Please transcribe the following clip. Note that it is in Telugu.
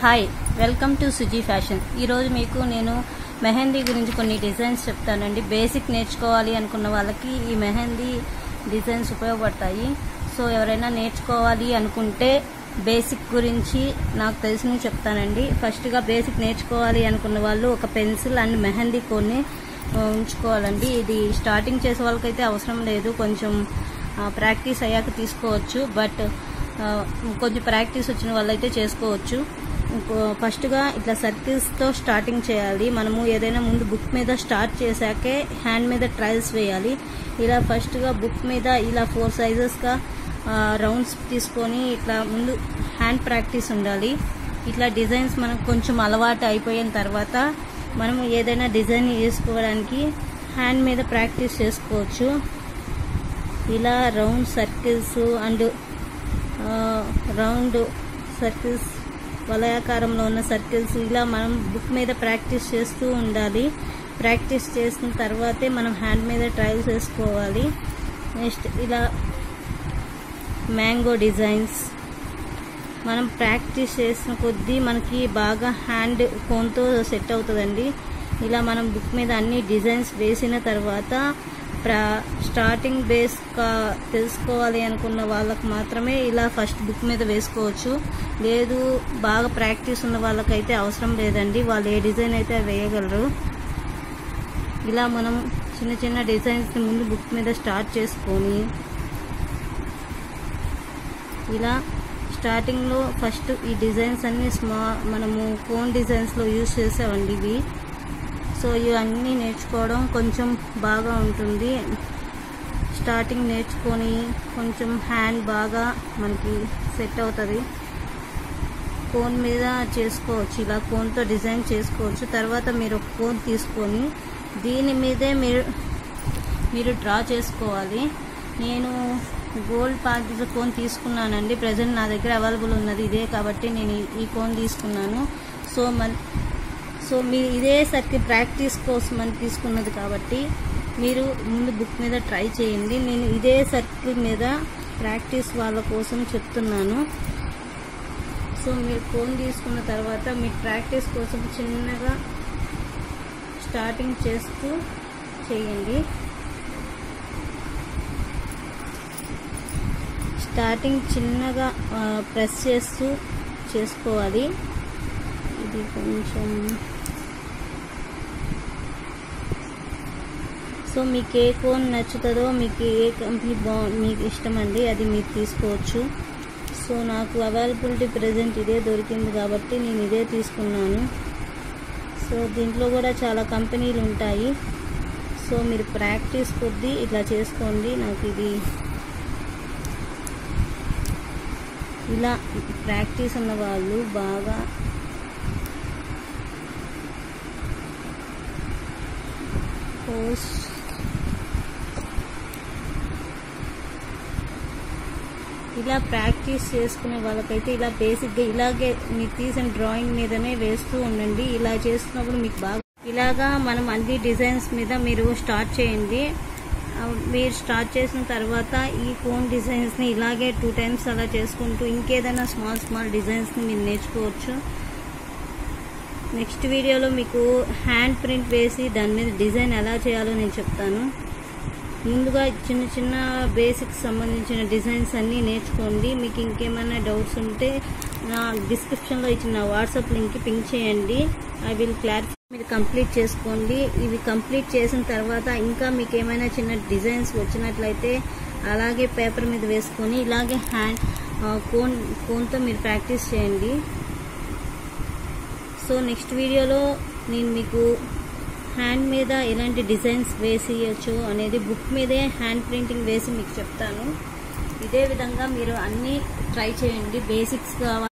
hi welcome to Suji fashion ఈరోజు మీకు నేను మెహందీ గురించి కొన్ని డిజైన్స్ చెప్తానండి బేసిక్ నేర్చుకోవాలి అనుకున్న వాళ్ళకి ఈ మెహందీ డిజైన్స్ ఉపయోగపడతాయి సో ఎవరైనా నేర్చుకోవాలి అనుకుంటే బేసిక్ గురించి నాకు తెలిసినవి చెప్తానండి ఫస్ట్గా బేసిక్ నేర్చుకోవాలి అనుకున్న వాళ్ళు ఒక పెన్సిల్ అండ్ మెహందీ కొన్ని ఆ, ఉంచుకోవాలండి ఇది స్టార్టింగ్ చేసే వాళ్ళకైతే అవసరం లేదు కొంచెం ఆ, ప్రాక్టీస్ అయ్యాక తీసుకోవచ్చు బట్ ఆ, కొంచెం ప్రాక్టీస్ వచ్చిన వాళ్ళైతే చేసుకోవచ్చు ఇంకో ఫస్ట్గా ఇట్లా సర్కిల్స్తో స్టార్టింగ్ చేయాలి మనము ఏదైనా ముందు బుక్ మీద స్టార్ట్ చేశాకే హ్యాండ్ మీద ట్రయల్స్ వేయాలి ఇలా ఫస్ట్గా బుక్ మీద ఇలా ఫోర్ సైజెస్గా రౌండ్స్ తీసుకొని ఇట్లా ముందు హ్యాండ్ ప్రాక్టీస్ ఉండాలి ఇట్లా డిజైన్స్ మనకు కొంచెం అలవాటు అయిపోయిన తర్వాత మనము ఏదైనా డిజైన్ వేసుకోవడానికి హ్యాండ్ మీద ప్రాక్టీస్ చేసుకోవచ్చు ఇలా round circles and round circles వలయాకారంలో ఉన్న సర్కిల్స్ ఇలా మనం బుక్ మీద ప్రాక్టీస్ చేస్తూ ఉండాలి ప్రాక్టీస్ చేసిన తర్వాతే మనం హ్యాండ్ మీద ట్రయల్స్ వేసుకోవాలి నెక్స్ట్ ఇలా మ్యాంగో డిజైన్స్ మనం ప్రాక్టీస్ చేసిన కొద్దీ మనకి బాగా హ్యాండ్ కోన్తో సెట్ అవుతుందండి ఇలా మనం బుక్ మీద అన్ని డిజైన్స్ వేసిన తర్వాత ప్రా స్టార్టింగ్ బేస్ కా తెలుసుకోవాలి అనుకున్న వాళ్ళకి మాత్రమే ఇలా ఫస్ట్ బుక్ మీద వేసుకోవచ్చు లేదు బాగా ప్రాక్టీస్ ఉన్న వాళ్ళకైతే అవసరం లేదండి వాళ్ళు ఏ డిజైన్ అయితే వేయగలరు ఇలా మనం చిన్న చిన్న డిజైన్స్ని ముందు బుక్ మీద స్టార్ట్ చేసుకొని ఇలా స్టార్టింగ్లో ఫస్ట్ ఈ డిజైన్స్ అన్ని స్మా మనము ఫోన్ డిజైన్స్లో యూజ్ చేసామండి ఇవి సో ఇవన్నీ నేర్చుకోవడం కొంచెం బాగా ఉంటుంది స్టార్టింగ్ నేర్చుకొని కొంచెం హ్యాండ్ బాగా మనకి సెట్ అవుతుంది కోన్ మీద చేసుకోవచ్చు ఇలా కోన్తో డిజైన్ చేసుకోవచ్చు తర్వాత మీరు ఒక కోన్ తీసుకొని దీని మీదే మీరు మీరు డ్రా చేసుకోవాలి నేను గోల్డ్ పాకిజ్ కోన్ తీసుకున్నానండి ప్రజెంట్ నా దగ్గర అవైలబుల్ ఉన్నది ఇదే కాబట్టి నేను ఈ- ఈ కోన్ తీసుకున్నాను సో మన సో మీరు ఇదే సర్కిల్ ప్రాక్టీస్ కోసం అని తీసుకున్నది కాబట్టి మీరు ముందు బుక్ మీద ట్రై చేయండి నేను ఇదే సర్కిల్ మీద ప్రాక్టీస్ వాళ్ళ కోసం చెప్తున్నాను సో మీరు ఫోన్ తీసుకున్న తర్వాత మీ ప్రాక్టీస్ కోసం చిన్నగా స్టార్టింగ్ చేస్తూ చేయండి స్టార్టింగ్ చిన్నగా ఆ, ప్రెస్ చేస్తూ చేసుకోవాలి ఇది కొంచెం సో మీకు ఏ ఫోన్ నచ్చుతుందో మీకు ఏ కంపెనీ బా మీకు ఇష్టమండి అది మీరు తీసుకోవచ్చు సో నాకు అవైలబిలిటీ ప్రజెంట్ ఇదే దొరికింది కాబట్టి నేను ఇదే తీసుకున్నాను సో దీంట్లో కూడా చాలా కంపెనీలు ఉంటాయి సో మీరు ప్రాక్టీస్ కొద్దీ ఇట్లా చేసుకోండి నాకు ఇది ఇలా ప్రాక్టీస్ ఉన్న వాళ్ళు బాగా పోస్ ఇలా ప్రాక్టీస్ చేసుకునే వాళ్ళకైతే ఇలా బేసిక్గా ఇలాగే మీరు తీసిన డ్రాయింగ్ మీదనే వేస్తూ ఉండండి ఇలా చేస్తున్నప్పుడు మీకు బాగా ఇలాగా మనం అన్ని డిజైన్స్ మీద మీరు స్టార్ట్ చేయండి ఆ, మీరు స్టార్ట్ చేసిన తర్వాత ఈ కోన్ డిజైన్స్ని ఇలాగే టూ టైమ్స్ అలా చేసుకుంటూ ఇంకేదైనా స్మాల్ స్మాల్ డిజైన్స్ని మీరు నేర్చుకోవచ్చు నెక్స్ట్ వీడియోలో మీకు హ్యాండ్ ప్రింట్ వేసి దాని మీద డిజైన్ ఎలా చేయాలో నేను చెప్తాను ముందుగా చిన్న చిన్న బేసిక్స్ సంబంధించిన డిజైన్స్ అన్నీ నేర్చుకోండి మీకు ఇంకేమైనా డౌట్స్ ఉంటే నా డిస్క్రిప్షన్లో ఇచ్చిన నా వాట్సాప్ లింక్కి పింక్ చేయండి ఐ విల్ క్లారిఫై మీరు కంప్లీట్ చేసుకోండి ఇవి కంప్లీట్ చేసిన తర్వాత ఇంకా మీకు ఏమైనా చిన్న డిజైన్స్ వచ్చినట్లయితే అలాగే పేపర్ మీద వేసుకొని ఇలాగే హ్యాండ్ కోన్ కోన్తో మీరు ప్రాక్టీస్ చేయండి సో నెక్స్ట్ వీడియోలో నేను మీకు హ్యాండ్ మీద ఎలాంటి డిజైన్స్ వేసేయచ్చు అనేది బుక్ మీదే హ్యాండ్ ప్రింటింగ్ వేసి మీకు చెప్తాను ఇదే విధంగా మీరు అన్నీ ట్రై చేయండి బేసిక్స్ కావాలి